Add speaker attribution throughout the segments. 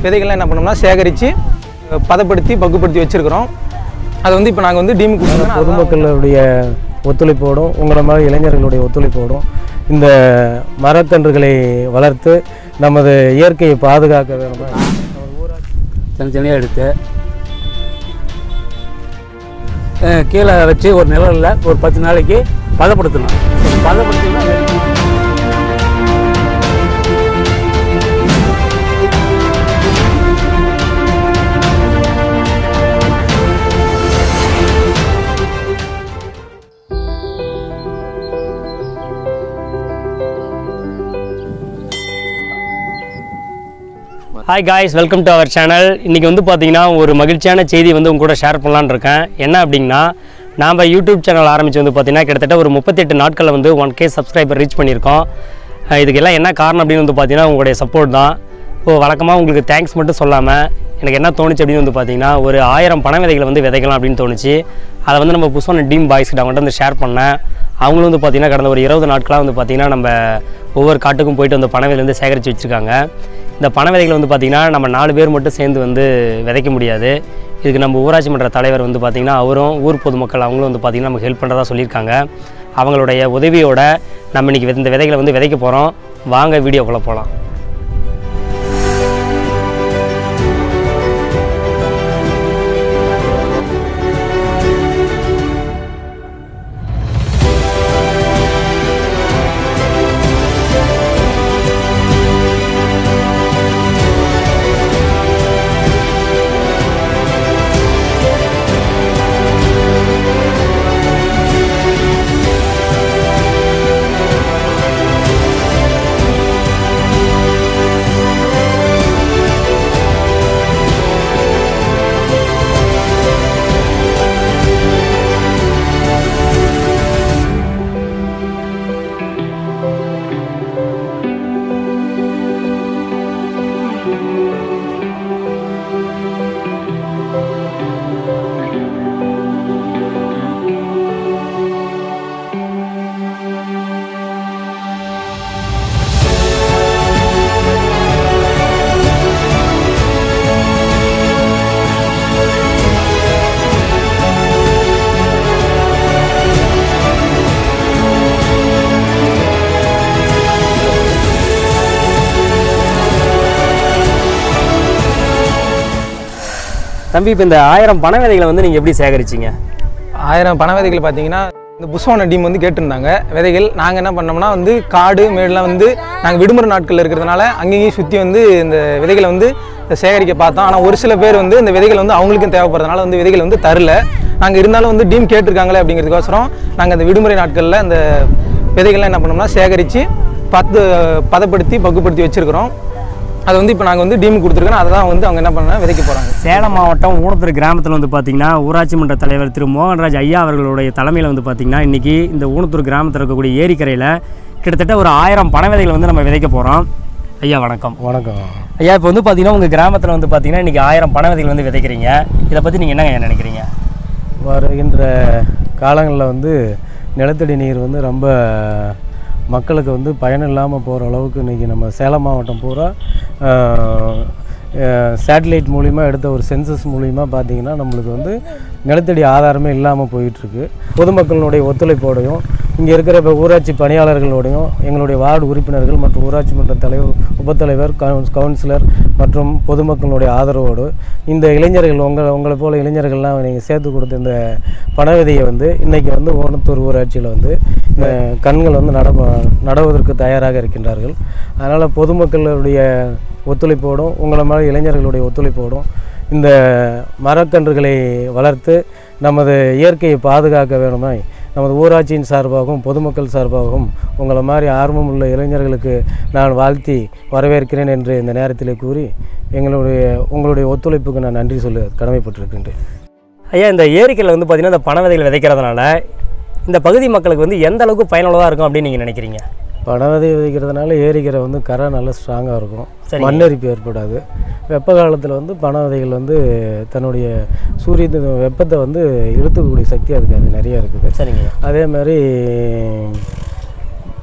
Speaker 1: விதைகள்லாம் என்ன பண்ணோம்னா சேகரித்து பதப்படுத்தி பக்குப்படுத்தி வச்சுருக்கிறோம் அது வந்து இப்போ நாங்கள் வந்து டீமுக்கு கொடுத்துருக்கோம்
Speaker 2: பொதுமக்களுடைய ஒத்துழைப்போடும் உங்களை மாதிரி இளைஞர்களுடைய ஒத்துழைப்போடும் இந்த மரக்கன்றுகளை வளர்த்து நமது இயற்கையை பாதுகாக்க வேணுமா
Speaker 3: தனித்தனியாக எடுத்து அஹ், கீழே வச்சு ஒரு நிழலில் ஒரு பத்து நாளைக்கு பதப்படுத்தணும் பதப்படுத்தினா
Speaker 4: hi guys welcome to our channel இன்றைக்கி வந்து பார்த்தீங்கன்னா ஒரு மகிழ்ச்சியான செய்தி வந்து உங்க கூட ஷேர் பண்ணலான்னு இருக்கேன் என்ன அப்படின்னா நாம் யூடியூப் சேனல் ஆரம்பித்து வந்து பார்த்தீங்கன்னா கிட்டத்தட்ட ஒரு முப்பத்தெட்டு நாட்களில் வந்து ஒன் கே சப்ஸ்கிரைபர் ரீச் பண்ணியிருக்கோம் அஹ் இதுக்கெல்லாம் என்ன காரணம் அப்படின்னு வந்து பார்த்தீங்கன்னா உங்களுடைய சப்போர்ட் தான் இப்போ வழக்கமாக உங்களுக்கு தேங்க்ஸ் மட்டும் சொல்லாமல் எனக்கு என்ன தோணுச்சு அப்படின்னு வந்து பார்த்தீங்கன்னா ஒரு ஆயிரம் பண விதைகளை வந்து விதைக்கலாம் அப்படின்னு தோணுச்சு அதை வந்து நம்ம புதுசான டீம் பாய்ஸ்கிட்ட அவங்கள்ட்ட வந்து ஷேர் பண்ணேன் அவங்களும் வந்து பார்த்திங்கன்னா கடந்த ஒரு இருபது நாட்களாக வந்து பார்த்திங்கன்னா நம்ம ஒவ்வொரு காட்டுக்கும் போயிட்டு அந்த பண விதை வந்து சேகரித்து வச்சுருக்காங்க இந்த பண விதைகளை வந்து பார்த்திங்கன்னா நம்ம நாலு பேர் மட்டும் சேர்ந்து வந்து விதைக்க முடியாது இதுக்கு நம்ம ஊராட்சி மன்ற தலைவர் வந்து பார்த்திங்கன்னா அவரும் ஊர் பொதுமக்கள் அவங்களும் வந்து பார்த்திங்கன்னா நமக்கு ஹெல்ப் பண்ணுறதா சொல்லியிருக்காங்க அவங்களுடைய உதவியோட நம்ம இன்றைக்கி இந்த விதைகளை வந்து விதைக்க போகிறோம் வாங்க வீடியோக்குள்ளே போகலாம் தம்பி இப்போ இந்த ஆயிரம் பண விதைகளை வந்து நீங்கள் எப்படி சேகரிச்சிங்க
Speaker 1: ஆயிரம் பண விதைகள் பார்த்தீங்கன்னா இந்த புஷ்வான டீம் வந்து கேட்டிருந்தாங்க விதைகள் நாங்கள் என்ன பண்ணோம்னா வந்து காடு மேடுலாம் வந்து நாங்கள் விடுமுறை நாட்களில் இருக்கிறதுனால அங்கேயும் சுற்றி வந்து இந்த விதைகளை வந்து சேகரிக்க பார்த்தோம் ஆனால் ஒரு சில பேர் வந்து இந்த விதைகள் வந்து அவங்களுக்கும் தேவைப்படுறதுனால வந்து விதைகள் வந்து தரல நாங்கள் இருந்தாலும் வந்து டீம் கேட்டிருக்காங்களே அப்படிங்கிறதுக்கோசரம் நாங்கள் அந்த விடுமுறை நாட்களில் இந்த விதைகள்லாம் என்ன பண்ணோம்னா சேகரித்து பத்து பதப்படுத்தி பக்குப்படுத்தி வச்சுருக்கிறோம் அது வந்து இப்போ நாங்கள் வந்து டீமுக்கு கொடுத்துருக்கோம் அதை தான் வந்து அவங்க என்ன பண்ண விதைக்க போகிறாங்க
Speaker 4: சேலம் மாவட்டம் ஊனத்தூர் கிராமத்தில் வந்து பார்த்திங்கன்னா ஊராட்சி மன்ற தலைவர் திரு மோகன்ராஜ் ஐயா அவர்களுடைய தலைமையில் வந்து பார்த்திங்கன்னா இன்றைக்கி இந்த ஊனத்தூர் கிராமத்தில் இருக்கக்கூடிய ஏரிக்கரையில் கிட்டத்தட்ட ஒரு ஆயிரம் பண விதைகளை வந்து நம்ம விதைக்க போகிறோம் ஐயா வணக்கம்
Speaker 2: வணக்கம்
Speaker 4: ஐயா இப்போ வந்து பார்த்திங்கன்னா உங்கள் கிராமத்தில் வந்து பார்த்திங்கன்னா இன்றைக்கி ஆயிரம் பண விதைகள் வந்து விதைக்கிறீங்க இதை பற்றி நீங்கள் என்னங்க நினைக்கிறீங்க
Speaker 2: வருகின்ற காலங்களில் வந்து நிலத்தடி நீர் வந்து ரொம்ப மக்களுக்கு வந்து பயன் இல்லாமல் போகிற அளவுக்கு இன்றைக்கி நம்ம சேலம் மாவட்டம் பூரா சேட்டலைட் மூலிமா எடுத்த ஒரு சென்சஸ் மூலிமா பார்த்தீங்கன்னா நம்மளுக்கு வந்து நிலத்தடி ஆதாரமே இல்லாமல் போயிட்டுருக்கு பொதுமக்களுடைய ஒத்துழைப்போடையும் இங்கே இருக்கிற இப்போ ஊராட்சி பணியாளர்களோடையும் எங்களுடைய வார்டு உறுப்பினர்கள் மற்றும் ஊராட்சி மன்ற தலைவர் உபத்தலைவர் கவுன்ஸ் கவுன்சிலர் மற்றும் பொதுமக்களுடைய ஆதரவோடு இந்த இளைஞர்கள் உங்களை உங்களை போல இளைஞர்கள்லாம் நீங்கள் சேர்த்து கொடுத்த இந்த பண விதையை வந்து இன்றைக்கி வந்து ஓணத்தூர் ஊராட்சியில் வந்து இந்த கண்கள் வந்து நட நடவதற்கு தயாராக இருக்கின்றார்கள் அதனால் பொதுமக்களுடைய ஒத்துழைப்போடும் உங்களை மாதிரி இளைஞர்களுடைய ஒத்துழைப்போடும் இந்த மரக்கன்றுகளை வளர்த்து நமது இயற்கையை பாதுகாக்க வேணுமா நமது ஊராட்சியின் சார்பாகவும் பொதுமக்கள் சார்பாகவும் உங்களை மாதிரி ஆர்வம் உள்ள இளைஞர்களுக்கு நான் வாழ்த்தி வரவேற்கிறேன் என்று இந்த நேரத்தில் கூறி எங்களுடைய உங்களுடைய ஒத்துழைப்புக்கு நான் நன்றி சொல்ல கடமைப்பட்டிருக்கின்றேன்
Speaker 4: ஐயா இந்த ஏரிக்கரையில் வந்து பார்த்திங்கன்னா இந்த பண விதைகள் விதைக்கிறதுனால இந்த பகுதி மக்களுக்கு வந்து எந்த அளவுக்கு பயனுள்ளதாக இருக்கும் அப்படின்னு நீங்கள் நினைக்கிறீங்க
Speaker 2: பணவதை விதைக்கிறதுனால ஏரிக்கரை வந்து கரை நல்லா ஸ்ட்ராங்காக இருக்கும்
Speaker 4: சரிங்க.
Speaker 2: மண்ணரிப்பு ஏற்படாது வெப்ப காலத்தில் வந்து பண விதைகள் வந்து தன்னுடைய சூரிய வெப்பத்தை வந்து இழுத்துக்கக்கூடிய சக்தி அதுக்கு அது நிறைய இருக்குது
Speaker 4: சரிங்க ஐயா
Speaker 2: அதே மாதிரி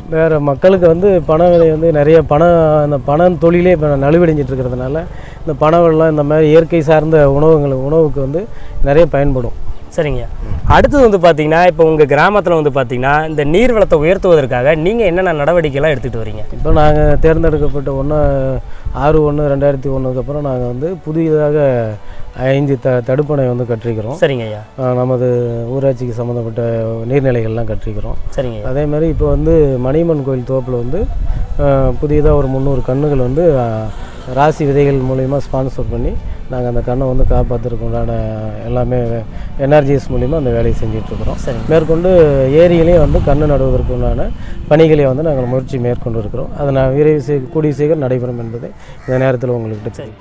Speaker 2: வேறு மக்களுக்கு வந்து பண விலை வந்து நிறைய பணம் அந்த பணம் தொழிலே இப்போ நலிவடைஞ்சிட்டு இருக்கிறதுனால இந்த பண வெள்ளம் இந்த மாதிரி இயற்கை சார்ந்த உணவுகள் உணவுக்கு வந்து நிறைய பயன்படும்
Speaker 4: சரிங்க அடுத்தது வந்து பார்த்தீங்கன்னா இப்போ உங்கள் கிராமத்தில் வந்து பார்த்தீங்கன்னா இந்த நீர் வளத்தை உயர்த்துவதற்காக நீங்கள் என்னென்ன நடவடிக்கைலாம் எடுத்துகிட்டு வரீங்க
Speaker 2: இப்போ நாங்கள் தேர்ந்தெடுக்கப்பட்ட ஒன்று ஆறு ஒன்று ரெண்டாயிரத்தி ஒன்றுக்கு அப்புறம் நாங்கள் வந்து புதியதாக ஐந்து த தடுப்பணை வந்து கட்டிருக்கிறோம்
Speaker 4: சரிங்க ஐயா
Speaker 2: ஆஹ் நமது ஊராட்சிக்கு சம்மந்தப்பட்ட நீர்நிலைகள்லாம் கட்டிருக்கிறோம்
Speaker 4: சரிங்க ஐயா
Speaker 2: அதே மாதிரி இப்போ வந்து மணியம்மன் கோயில் தோப்பில் வந்து புதியதாக ஒரு முந்நூறு கன்றுகள் வந்து ஆஹ், ராசி விதைகள் மூலிமா ஸ்பான்சர் பண்ணி நாங்கள் அந்த கண்ணை வந்து காப்பாற்றுறதுக்கு உண்டான எல்லாமே என்ஆர்ஜிஎஸ் மூலிமா அந்த வேலையை செஞ்சிட்ருக்கிறோம்
Speaker 4: சரி
Speaker 2: மேற்கொண்டு ஏரியிலையும் வந்து கண்ணு நடுவதற்கு உண்டான பணிகளை வந்து நாங்கள் முயற்சி மேற்கொண்டு இருக்கிறோம் அது நான் விரைவு செய் கூடிய சீக்கிரம் நடைபெறும் என்பதை இந்த நேரத்தில் உங்களுக்கு தெரியும்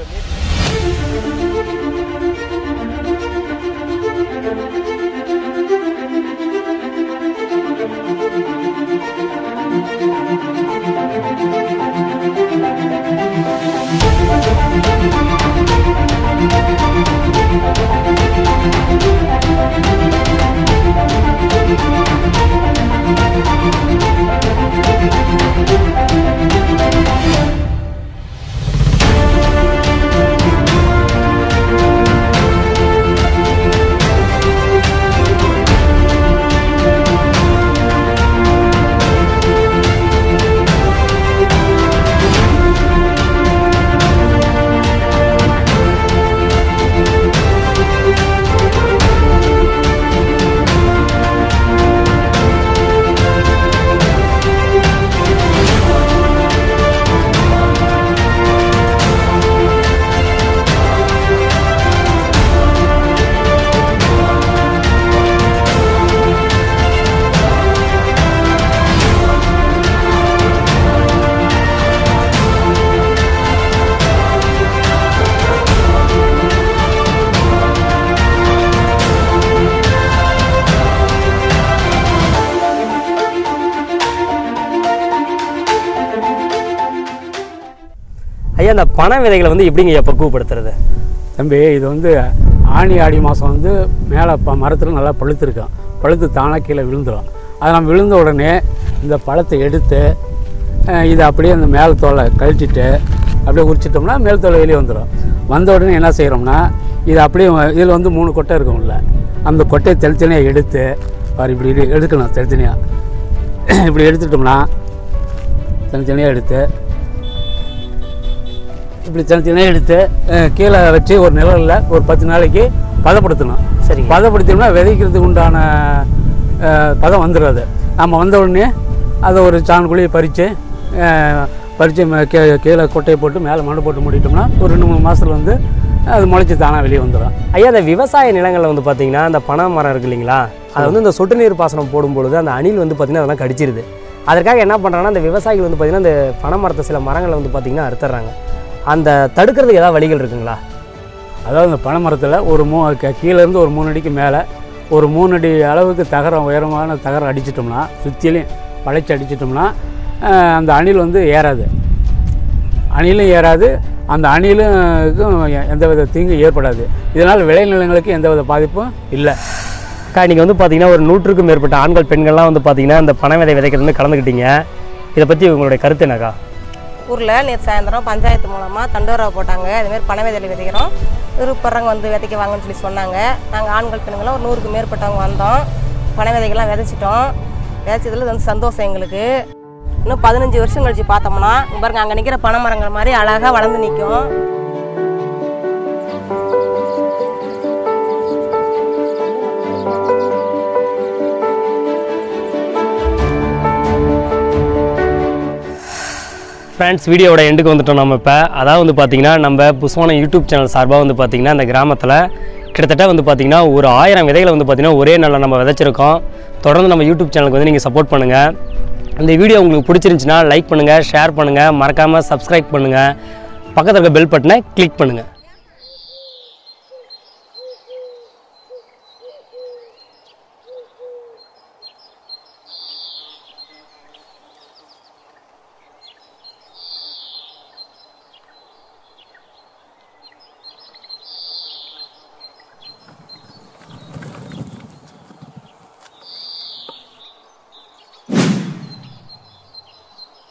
Speaker 4: ஐயா இந்த பண விதைகளை வந்து எப்படிங்க ஐயா பக்குவப்படுத்துறது
Speaker 3: தம்பி இது வந்து ஆனி ஆடி மாதம் வந்து மேலே ப மரத்தில் நல்லா பழுத்திருக்கும் பழுத்து தானாக கீழே விழுந்துடும் அது நம்ம விழுந்த உடனே இந்த பழத்தை எடுத்து அஹ், இதை அப்படியே அந்த மேல் தோலை கழிச்சிட்டு அப்படியே உரிச்சிட்டோம்னா மேல் தோலை வெளியே வந்துடும் வந்த உடனே என்ன செய்கிறோம்னா இது அப்படியே இதில் வந்து மூணு கொட்டை இருக்கும் உள்ள அந்த கொட்டையை தனித்தனியாக எடுத்து பாரு இப்படி இரு- எடுக்கணும் தனித்தனியாக இப்படி எடுத்துட்டோம்னா தனித்தனியாக எடுத்து இப்படி தனித்தனியாக எடுத்து அஹ், கீழே வச்சு ஒரு நிழலில் ஒரு பத்து நாளைக்கு பதப்படுத்தணும்
Speaker 4: சரிங்க.
Speaker 3: பதப்படுத்தினோம்னா விதைக்கிறதுக்கு உண்டான அஹ், பதம் வந்துடும் அது நம்ம வந்த உடனே அதை ஒரு சாண் குழியை பறித்து பறித்து கீ கீழே கொட்டையை போட்டு மேலே மண்ணு போட்டு மூடிட்டோம்னா ஒரு ரெண்டு மூணு மாதத்துல வந்து அது முளைச்சி தானாக வெளியே வந்துடும்
Speaker 4: ஐயா இந்த விவசாய நிலங்களில் வந்து பார்த்தீங்கன்னா அந்த பனை மரம் இருக்கு இல்லைங்களா அது வந்து இந்த சொட்டு நீர் பாசனம் போடும்பொழுது அந்த அணில் வந்து பார்த்தீங்கன்னா அதெல்லாம் கடிச்சிருது அதற்காக என்ன பண்ணுறாங்கன்னா அந்த விவசாயிகள் வந்து பார்த்தீங்கன்னா இந்த பனை மரத்தை சில மரங்களை வந்து பார்த்தீங்கன்னா அறுத்துறாங்க அந்த தடுக்கிறதுக்கு ஏதாவது வழிகள் இருக்குங்களா
Speaker 3: அதாவது இந்த பனை மரத்தில் ஒரு மூ க- கீழ இருந்து ஒரு மூணு அடிக்கு மேலே ஒரு மூணு அடி அளவுக்கு தகரம் உயரமான தகரம் அடிச்சிட்டோம்னா சுற்றிலையும் வளைச்சி அடிச்சிட்டோம்னா அஹ், அந்த அணில் வந்து ஏறாது அணிலும் ஏறாது அந்த அணிலுக்கும் எ- எந்தவித தீங்கும் ஏற்படாது இதனால் விளைநிலங்களுக்கு எந்தவித பாதிப்பும் இல்லை
Speaker 4: அக்கா நீங்கள் வந்து பார்த்தீங்கன்னா ஒரு நூற்றுக்கும் மேற்பட்ட ஆண்கள் பெண்கள்லாம் வந்து பார்த்தீங்கன்னா இந்த பனை விதை விதைக்கிறது வந்து கலந்துக்கிட்டீங்க இதை பற்றி உங்களுடைய கருத்து என்னக்கா
Speaker 5: ஊரில் நேற்று சாயந்தரம் பஞ்சாயத்து மூலமாக தண்டோரா போட்டாங்க இதுமாரி பனை விதையில் விதைக்கிறோம் விருப்பறவங்க வந்து விதைக்க வாங்கன்னு சொல்லி சொன்னாங்க நாங்கள் ஆண்கள் பெண்களும் ஒரு நூறுக்கு மேற்பட்டவங்க வந்தோம் பனை விதைகள்லாம் விதைச்சிட்டோம் விதைச்சதுல இது வந்து சந்தோஷம் எங்களுக்கு இன்னும் பதினஞ்சு வருஷம் கழிச்சு பார்த்தோம்னா இங்க பாருங்க அங்கே நிற்கிற பனை மரங்கள் மாதிரி அழகாக வளர்ந்து நிற்கும்
Speaker 4: ஃப்ரெண்ட்ஸ் வீடியோவோட எண்டுக்கு வந்துட்டோம் நம்ம இப்போ அதாவது வந்து பார்த்தீங்கன்னா நம்ம புஸ்வானம் யூடியூப் சேனல் சார்பாக வந்து பார்த்தீங்கன்னா இந்த கிராமத்தில் கிட்டத்தட்ட வந்து பார்த்தீங்கன்னா ஒரு ஆயிரம் விதைகளை வந்து பார்த்தீங்கன்னா ஒரே நாளில் நம்ம விதைச்சிருக்கோம் தொடர்ந்து நம்ம யூடியூப் சேனலுக்கு வந்து நீங்கள் சப்போர்ட் பண்ணுங்கள் இந்த வீடியோ உங்களுக்கு பிடிச்சிருந்துச்சுன்னா லைக் பண்ணுங்கள் ஷேர் பண்ணுங்கள் மறக்காமல் சப்ஸ்கிரைப் பண்ணுங்கள் பக்கத்தில் இருக்க பெல் பட்டனை கிளிக் பண்ணுங்கள்